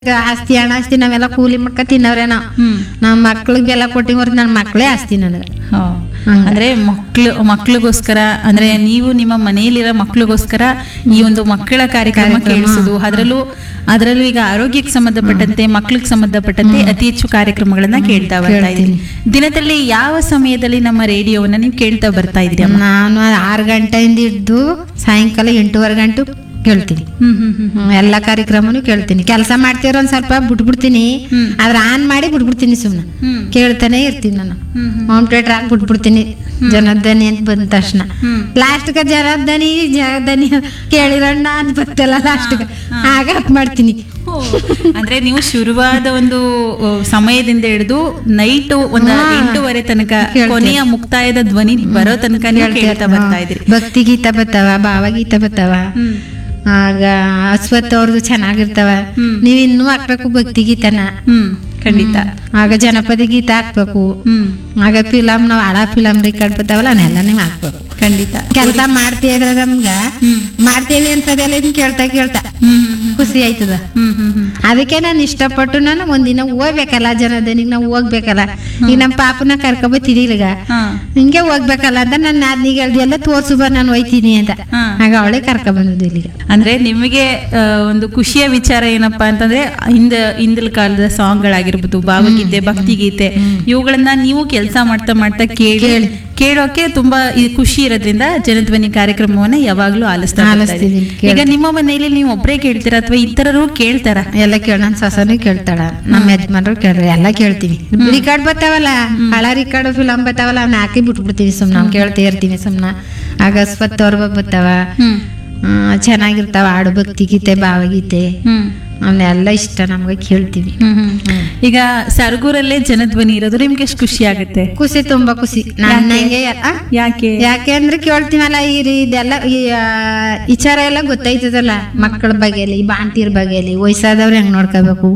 ಆಸ್ತಿ ಹಣ ಆಸ್ತಿ ನಾವೆಲ್ಲ ಕೂಲಿ ಮಾಡ್ಕ ತಿನ್ನವ್ರೆ ನಾವು ಹ್ಮ್ ನಮ್ಮ ಮಕ್ಳಿಗೆಲ್ಲ ಕೊಟ್ಟಿವಿ ಹೊರತು ನನ್ನ ಮಕ್ಕಳೇ ಆಸ್ತಿ ನನಗೆ ಹಾ. ಅಂದ್ರೆ ಮಕ್ಳು ಮಕ್ಳಿಗೋಸ್ಕರ ಅಂದ್ರೆ ನೀವು ನಿಮ್ಮ ಮನೆಯಲ್ಲಿರೋ ಮಕ್ಳಿಗೋಸ್ಕರ ಈ ಒಂದು ಮಕ್ಕಳ ಕಾರ್ಯಕ್ರಮ ಕೇಳಿಸೋದು ಅದರಲ್ಲೂ ಅದರಲ್ಲೂ ಈಗ ಆರೋಗ್ಯಕ್ಕೆ ಸಂಬಂಧಪಟ್ಟಂತೆ ಮಕ್ಳಿಗೆ ಸಂಬಂಧಪಟ್ಟಂತೆ ಅತಿ ಹೆಚ್ಚು ಕಾರ್ಯಕ್ರಮಗಳನ್ನ ಕೇಳ್ತಾ ಬರ್ತಾ ಇದ್ದೀರಿ ದಿನದಲ್ಲಿ ಯಾವ ಸಮಯದಲ್ಲಿ ನಮ್ಮ ರೇಡಿಯೋವನ್ನ ನೀವು ಕೇಳ್ತಾ ಬರ್ತಾ ಇದ್ದೀರಿ ಅಮ್ಮ ನಾನು ಆರು ಗಂಟೆಯಿಂದ ಹಿಡ್ದು ಸಾಯಂಕಾಲ ಎಂಟೂವರೆ ಗಂಟು ಕೇಳ್ತೀನಿ ಹ್ಮ್ ಹ್ಮ್ ಹ್ಮ್ ಹ್ಮ್, ಎಲ್ಲ ಕಾರ್ಯಕ್ರಮನು ಕೇಳ್ತೀನಿ ಕೆಲಸ ಮಾಡ್ತಿರೋ ಒಂದ್ ಸ್ವಲ್ಪ ಬಿಟ್ಬಿಡ್ತೀನಿ ಹ್ಮ್. ಆದ್ರೆ ಆನ್ ಮಾಡಿ ಬಿಟ್ಬಿಡ್ತೀನಿ ಸುಮ್ಮನೆ ಹ್ಮ್ ಕೇಳ್ತಾನೆ ಇರ್ತೀನಿ ನಾನು ಹ್ಮ್ ಹ್ಮ್ ಹೋಮ್ ಥಿಯೇಟರ್ ಹಾಕಿ ಬಿಟ್ಬಿಡ್ತೀನಿ ಜನಧ್ವನಿ ಅಂತ ಬಂದ ತಕ್ಷಣ ಹ್ಮ್ ಲಾಸ್ಟ್ಗೆ ಜನಧ್ವನಿ ಜನಧ್ವನಿ ಕೇಳಿರಣ್ಣ ಅಂತ ಬರ್ತಲ್ಲ ಲಾಸ್ಟ್ಗೆ ಆಗ ಆಫ್ ಮಾಡ್ತೀನಿ ಓ, ಅಂದ್ರೆ ನೀವು ಶುರುವಾದ ಒಂದು ಆ, ಸಮಯದಿಂದ ಹಿಡಿದು ನೈಟ್ ಒಂದು ಎಂಟೂವರೆ ತನಕ ಕೊನೆಯ ಮುಕ್ತಾಯದ ಧ್ವನಿ ಬರೋ ತನಕ ನೀವು ಕೇಳ್ತಾ ಬರ್ತಾ ಇದ್ರಿ ಭಕ್ತಿ ಗೀತ ಬರ್ತಾವ ಭಾವಗೀತ ಬರ್ತಾವ ಹ್ಮ್ ಆಗ ಅಶ್ವತ್ ಅವ್ರದ್ದು ಚೆನ್ನಾಗಿರ್ತಾವ ಹ್ಮ್. ನೀವ್ ಇನ್ನೂ ಹಾಕ್ಬೇಕು ಭಕ್ತಿ ಗೀತನ ಹ್ಮ್ ಖಂಡಿತ ಆಗ ಜನಪದ ಗೀತ ಹಾಕ್ಬೇಕು ಹ್ಮ್ ಆಗ ಫಿಲಮ್ ನಾವ್ ಹಳ ಫಿಲಮ್ ರಿಕಾರ್ಡ್ ಬರ್ತಾವಲ್ಲ ಅವನ್ನೆಲ್ಲ ನೀವು ಹಾಕ್ಬೇಕು ಖಂಡಿತ ಕೆಲಸ ಮಾಡ್ತೀರ ನಮ್ಗ ಹ್ಮ್ ಮಾಡ್ತೀವಿ ಅಂತದೆಲ್ಲ ಇದನ್ನ ಕೇಳ್ತಾ ಕೇಳ್ತಾ ಹ್ಮ್ ಖುಷಿ ಆಯ್ತದ ಹ್ಮ್ ಹ್ಮ್ ಹ್ಮ್ ಅದಕ್ಕೆ ನಾನು ಇಷ್ಟಪಟ್ಟು ನಾನು ಒಂದಿನ ಹೋಗ್ಬೇಕಲ್ಲ ಜನದನಿಗೆ ನಾವು ಹೋಗ್ಬೇಕಲ್ಲ ಈಗ ನಮ್ಮ ಪಾಪನ ಕರ್ಕೊಬತ್ತಿದೀಗ ಈಗ ಹಾ ಹಿಂಗೆ ಹೋಗ್ಬೇಕಲ್ಲ ಅಂತ ನನ್ನ ನಾದ್ನಿಗೆ ಹೇಳ್ದಿ ಎಲ್ಲ ತೋರ್ಸು ಬಾ ನಾನು ಹೋಯ್ತೀನಿ ಅಂತ ಹಾ. ಆಗ ಅವಳೆ ಕರ್ಕ ಬಂದದ್ದು ಇಲ್ಲಿಗೆ ಅಂದ್ರೆ ನಿಮಗೆ ಆ, ಒಂದು ಖುಷಿಯ ವಿಚಾರ ಏನಪ್ಪಾ ಅಂತಂದ್ರೆ ಹಿಂದ ಹಿಂದಿನ ಕಾಲದ ಸಾಂಗ್ಗಳಾಗಿರ್ಬೋದು ಭಾವಗೀತೆ ಭಕ್ತಿಗೀತೆ ಇವುಗಳನ್ನ ನೀವು ಕೆಲಸ ಮಾಡ್ತಾ ಮಾಡ್ತಾ ಕೇಳಿ ಕೇಳೋಕೆ ತುಂಬಾ ಈ ಖುಷಿ ಇರೋದ್ರಿಂದ ಜನಧ್ವನಿ ಕಾರ್ಯಕ್ರಮವನ್ನ ಯಾವಾಗ್ಲೂ ಆಲಿಸ್ತಾ ಬರ್ತಾ ಇದ್ದೀರಿ. ಆಲಿಸ್ತಿದ್ದೀನಿ, ಈಗ ನಿಮ್ಮ ಮನೆಯಲ್ಲಿ ನೀವು ಒಬ್ಬರೇ ಕೇಳ್ತೀರಾ ಅಥವಾ ಇತರರು ಕೇಳ್ತಾರ ಎಲ್ಲ ಕೇಳ ನನ್ನ ಸೊಸನು ಕೇಳ್ತಾಳ ನಮ್ಮ ಯಜಮಾನ್ರು ಕೇಳ್ರಿ ಎಲ್ಲ ಕೇಳ್ತೀವಿ ರಿಕಾರ್ಡ್ ಬರ್ತಾವಲ್ಲ ಹಳ ರಿಕಾರ್ಡ್ ಫಿಲಮ್ ಬರ್ತಾವಲ್ಲ ಅವ್ನ ಹಾಕಿ ಬಿಟ್ಬಿಡ್ತೀವಿ ಸುಮ್ನ ನಾವು ಕೇಳ್ತಾ ಇರ್ತೀವಿ ಸುಮ್ನ ಆಗ ಸ್ವತ್ತವ್ರ ಬರ್ತಾವ ಹ್ಮ್ ಆ, ಚೆನ್ನಾಗಿರ್ತಾವ ಹಾಡು ಭಕ್ತಿ ಗೀತೆ ಭಾವಗೀತೆ ಹ್ಮ್ ಅವನ್ನೆಲ್ಲ ಇಷ್ಟ ನಮ್ಗೆ ಕೇಳ್ತೀವಿ ಹ್ಮ್ ಹ್ಮ್ ಈಗ ಸರಗೂರಲ್ಲೇ ಜನಧ್ವನಿ ಇರೋದು ನಿಮ್ಗೆ ಎಷ್ಟು ಖುಷಿ ಆಗುತ್ತೆ ಖುಷಿ ತುಂಬಾ ಖುಷಿ ನನ್ನಂಗೆ ಆ? ಯಾಕೆ ಯಾಕೆ ಅಂದ್ರೆ ಕೇಳ್ತೀವಲ್ಲ ಈ ರೀ- ಇದೆಲ್ಲ ಈ ಆ, ವಿಚಾರ ಎಲ್ಲ ಗೊತ್ತೈತದಲ್ಲ ಮಕ್ಕಳ ಬಗ್ಗೆಲಿ ಬಾಣ್ತಿರ್ ಬಗ್ಗೆಲಿ ವಯಸ್ಸಾದವ್ರು ಹೆಂಗ್ ನೋಡ್ಕೋಬೇಕು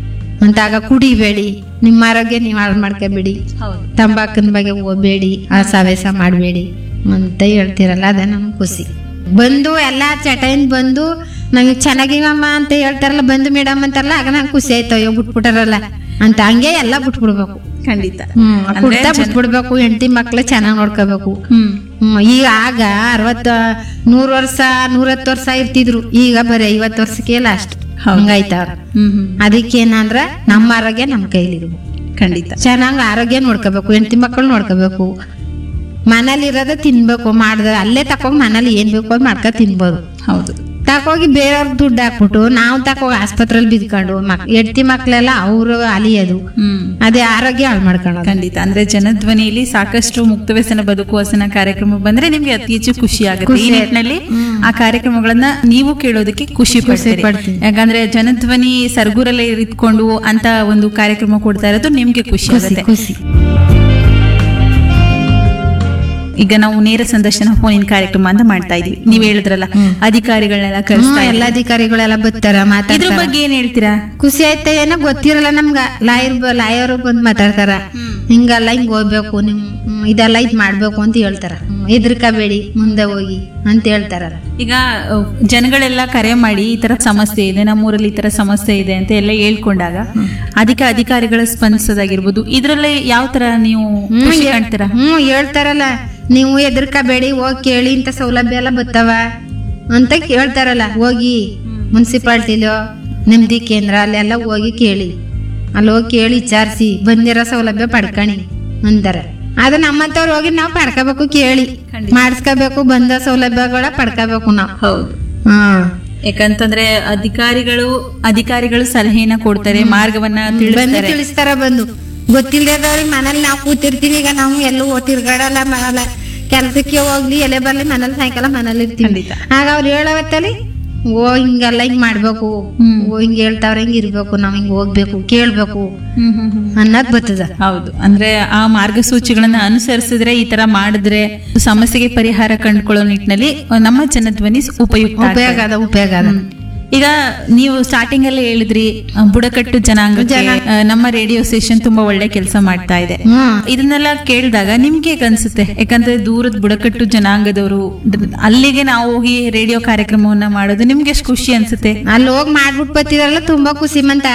ಅಂತ ಆಗ ಕುಡಿಬೇಡಿ ನಿಮ್ಮ ಆರೋಗ್ಯ ನೀವು ಹಾಳು ಮಾಡ್ಕೋಬೇಡಿ ಹೌದು ತಂಬಾಕಿನ ಬಗ್ಗೆ ಹೋಗ್ಬೇಡಿ ಆ ಸವೇಸ ಮಾಡಬೇಡಿ ಅಂತ ಹೇಳ್ತಿರಲ್ಲ ಅದೇ ನಮ್ಗೆ ಖುಷಿ ಬಂದು ಎಲ್ಲ ಚಟಯಿಂದ ಬಂದು ನಂಗೆ ಚೆನ್ನಾಗಿವಮ್ಮ ಅಂತ ಹೇಳ್ತಾರಲ್ಲ ಬಂದು ಮೇಡಮ್ ಅಂತಾರಲ್ಲ ಆಗ ನಂಗೆ ಖುಷಿ ಆಯ್ತು ಅಯ್ಯೋ ಬಿಟ್ಬಿಟ್ಟಾರಲ್ಲ ಅಂತ ಹಂಗೆ ಎಲ್ಲ ಬಿಟ್ಬಿಡ್ಬೇಕು ಖಂಡಿತ ಹ್ಮ್ ಕುಡ್ತಾ ಬಿಟ್ಬಿಡ್ಬೇಕು ಹೆಂಡತಿ ಮಕ್ಳು ಚೆನ್ನಾಗಿ ನೋಡ್ಕೋಬೇಕು ಹ್ಮ್ ಹ್ಮ್ ಈಗ ಆಗ ಅರವತ್ತ ನೂರ್ ವರ್ಷ ನೂರತ್ತು ವರ್ಷ ಇರ್ತಿದ್ರು ಈಗ ಬರೀ ಐವತ್ತು ವರ್ಷಕ್ಕೆ ಲಾಸ್ಟ್ ಹೌದು. ಹಂಗಾಯ್ತಾವ್ರ ಹ್ಮ್ ಹ್ಮ್ ಅದಕ್ಕೇನಂದ್ರ ನಮ್ಮ ಆರೋಗ್ಯ ನಮ್ಮ ಕೈಲಿರ್ಬೇಕು ಖಂಡಿತ ಚೆನ್ನಾಗಿ ಆರೋಗ್ಯ ನೋಡ್ಕೋಬೇಕು ಹೆಂಡತಿ ಮಕ್ಕಳು ನೋಡ್ಕೋಬೇಕು ಮನೇಲಿ ಇರೋದ ತಿನ್ಬೇಕು ಮಾಡ್ದ ಅಲ್ಲೇ ತಕೋಗಿ ಮನೇಲಿ ಏನ್ ಬೇಕು ಅದ್ ಮಾಡ್ಕೊ ತಿನ್ಬೋದು ಹೌದು ತಕೋಗಿ ಬೇರೆಯವ್ರ ದುಡ್ಡು ಹಾಕ್ಬಿಟ್ಟು ನಾವು ತಕೋಗಿ ಆಸ್ಪತ್ರೆಯಲ್ಲಿ ಬಿದ್ಕೊಂಡು ಮಕ್ ಹೆಂಡತಿ ಮಕ್ಳೆಲ್ಲ ಅವರು ಅಲಿಯೋದು ಹ್ಮ್ ಅದೇ ಆರೋಗ್ಯ ಹಾಳು ಮಾಡ್ಕೊಳ್ಳೋದು ಖಂಡಿತ ಅಂದ್ರೆ ಜನಧ್ವನಿಯಲ್ಲಿ ಸಾಕಷ್ಟು ಮುಕ್ತ ವ್ಯಸನ ಬದುಕು ವಸನ ಕಾರ್ಯಕ್ರಮ ಬಂದ್ರೆ ನಿಮ್ಗೆ ಅತಿ ಹೆಚ್ಚು ಖುಷಿ ಆಗುತ್ತೆ ಈ ನಿಟ್ಟಿನಲ್ಲಿ ಆ ಕಾರ್ಯಕ್ರಮಗಳನ್ನ ನೀವು ಕೇಳೋದಕ್ಕೆ ಖುಷಿ ಪಡ್ತೀರಿ ಪಡ್ತೀನಿ. ಯಾಕಂದ್ರೆ ಜನಧ್ವನಿ ಸರ್ಗೂರಲ್ಲೇ ಇದ್ಕೊಂಡು ಅಂತ ಒಂದು ಕಾರ್ಯಕ್ರಮ ಕೊಡ್ತಾ ಇರೋದು ನಿಮ್ಗೆ ಖುಷಿ ಖುಷಿ ಆಗುತ್ತೆ ಖುಷಿ ಈಗ ನಾವು ನೇರ ಸಂದರ್ಶನ ಫೋನಿನ ಕಾರ್ಯಕ್ರಮ ಅಂತ ಮಾಡ್ತಾ ಇದೀವಿ ನೀವ್ ಹೇಳಿದ್ರಲ್ಲ ಅಧಿಕಾರಿಗಳನ್ನೆಲ್ಲ ಕರೆಸ್ತಾ ಹ್ಮ್, ಎಲ್ಲ ಅಧಿಕಾರಿಗಳೆಲ್ಲ ಬರ್ತಾರ ಇದ್ರ ಮಾತಾಡ್ತಾರ ಬಗ್ಗೆ ಏನ್ ಹೇಳ್ತೀರಾ ಖುಷಿ ಆಯ್ತ ಏನೋ ಗೊತ್ತಿರಲ್ಲ ನಮ್ಗ ಲಾಯರ್ ಲಾಯರ್ ಬಂದ್ ಮಾತಾಡ್ತಾರ ಹಿಂಗಲ್ಲ ಹಿಂಗ್ ಹೋಗ್ಬೇಕು ನಿಮ್ ಹ್ಮ್, ಇದೆಲ್ಲ ಇದ್ ಮಾಡ್ಬೇಕು ಅಂತ ಹೇಳ್ತಾರ ಹೆದರ್ಕಬೇಡಿ ಮುಂದೆ ಹೋಗಿ ಅಂತ ಹೇಳ್ತಾರಲ್ಲ ಈಗ ಅಹ್, ಜನಗಳೆಲ್ಲ ಕರೆ ಮಾಡಿ ಈ ತರ ಸಮಸ್ಯೆ ಇದೆ ನಮ್ಮೂರಲ್ಲಿ ಈ ತರ ಸಮಸ್ಯೆ ಇದೆ ಅಂತ ಎಲ್ಲ ಹೇಳ್ಕೊಂಡಾಗ ಅದಕ್ಕೆ ಅಧಿಕಾರಿಗಳ ಸ್ಪಂದಿಸೋದಾಗಿರ್ಬೋದು ಇದ್ರಲ್ಲಿ ಯಾವ ತರ ನೀವು ಖುಷಿ ಕಾಣ್ತೀರಾ ಹ್ಮ್ ಹೇಳ್ತಾರಲ್ಲ ನೀವು ಹೆದರ್ಕಬೇಡಿ ಹೋಗಿ ಕೇಳಿ ಇಂತ ಸೌಲಭ್ಯ ಎಲ್ಲ ಬರ್ತಾವ ಅಂತ ಕೇಳ್ತಾರಲ್ಲ ಹೋಗಿ ಮುನ್ಸಿಪಾಲ್ಟಿಲೋ ನೆಮ್ಮದಿ ಕೇಂದ್ರ ಅಲ್ಲೆಲ್ಲ ಹೋಗಿ ಕೇಳಿ ಅಲ್ಲಿ ಹೋಗಿ ಕೇಳಿ ವಿಚಾರಿಸಿ ಬಂದಿರೋ ಸೌಲಭ್ಯ ಪಡ್ಕಣಿ ಅಂತಾರೆ ಅದು ನಮ್ಮಂತವ್ರು ಹೋಗಿ ನಾವು ಪಡ್ಕೋಬೇಕು ಕೇಳಿ ಮಾಡಿಸ್ಕೋಬೇಕು ಬಂದ ಸೌಲಭ್ಯಗಳ ಪಡ್ಕೋಬೇಕು ನಾವು ಹೌದು ಹ್ಮ್ ಯಾಕಂತಂದ್ರೆ ಅಧಿಕಾರಿಗಳು ಅಧಿಕಾರಿಗಳು ಸಲಹೆನ ಕೊಡ್ತಾರೆ ಮಾರ್ಗವನ್ನ ಬಂದು ತಿಳಿಸ್ತಾರೆ ತಿಳಿಸ್ತಾರ ಬಂದು ಗೊತ್ತಿಲ್ದವ್ರಿಗೆ ಮನೇಲಿ ನಾವು ಕೂತಿರ್ತೀವಿ ಈಗ ನಾವು ಎಲ್ಲೂ ತಿರ್ಗಾಡಲ್ಲ ಮಾಡಲ್ಲ ಕೆಲ್ಸಕ್ಕೆ ಹೋಗ್ಲಿ ಎಲೆ ಬರ್ಲಿ ಮನೇಲಿ ಸಾಯಂಕಾಲ ಮನೇಲಿ ಇರ್ತೀವಿ ಖಂಡಿತ. ಆಗ ಅವ್ರು ಹೇಳವತ್ತಲ್ಲಿ ಓ ಹಿಂಗೆಲ್ಲ ಹಿಂಗ್ ಮಾಡ್ಬೇಕು ಹ್ಮ್. ಓ ಹಿಂಗ್ ಹೇಳ್ತಾವ್ರ ಹಿಂಗ್ ಇರ್ಬೇಕು ನಾವ್ ಹಿಂಗ್ ಹೋಗ್ಬೇಕು ಕೇಳ್ಬೇಕು ಹ್ಮ್ ಹ್ಮ್ ಹ್ಮ್ ಅನ್ನೋದ್ ಬರ್ತದ ಹೌದು ಅಂದ್ರೆ ಆ ಮಾರ್ಗಸೂಚಿಗಳನ್ನ ಅನುಸರಿಸಿದ್ರೆ ಈ ತರ ಮಾಡಿದ್ರೆ ಸಮಸ್ಯೆಗೆ ಪರಿಹಾರ ಕಂಡುಕೊಳ್ಳೋ ನಿಟ್ಟಿನಲ್ಲಿ ನಮ್ಮ ಜನಧ್ವನಿ ಉಪಯುಕ್ತ ಆಗ್ತದೆ. ಉಪಯೋಗ ಅದ ಉಪಯೋಗ ಅದ ಈಗ ನೀವು ಸ್ಟಾರ್ಟಿಂಗ್ ಅಲ್ಲಿ ಹೇಳಿದ್ರಿ ಆ, ಬುಡಕಟ್ಟು ಜನಾಂಗಕ್ಕೆ ಆ, ನಮ್ಮ ರೇಡಿಯೋ ಸ್ಟೇಷನ್ ತುಂಬಾ ಒಳ್ಳೆ ಕೆಲಸ ಮಾಡ್ತಾ ಇದೆ ಹ್ಮ್ ಇದನ್ನೆಲ್ಲ ಕೇಳಿದಾಗ ನಿಮ್ಗೆ ಹೇಗ್ ಅನ್ಸುತ್ತೆ ಯಾಕಂದ್ರೆ ದೂರದ ಬುಡಕಟ್ಟು ಜನಾಂಗದವರು ದ್- ಅಲ್ಲಿಗೆ ನಾವು ಹೋಗಿ ರೇಡಿಯೋ ಕಾರ್ಯಕ್ರಮವನ್ನ ಮಾಡೋದು ನಿಮ್ಗೆ ಎಷ್ಟು ಖುಷಿ ಅನ್ಸುತ್ತೆ ಅಲ್ಲಿ ಹೋಗಿ ಮಾಡ್ಬಿಟ್ಟು ಬರ್ತಿದಾರಲ್ಲ ತುಂಬಾ ಖುಷಿ ಮಂತ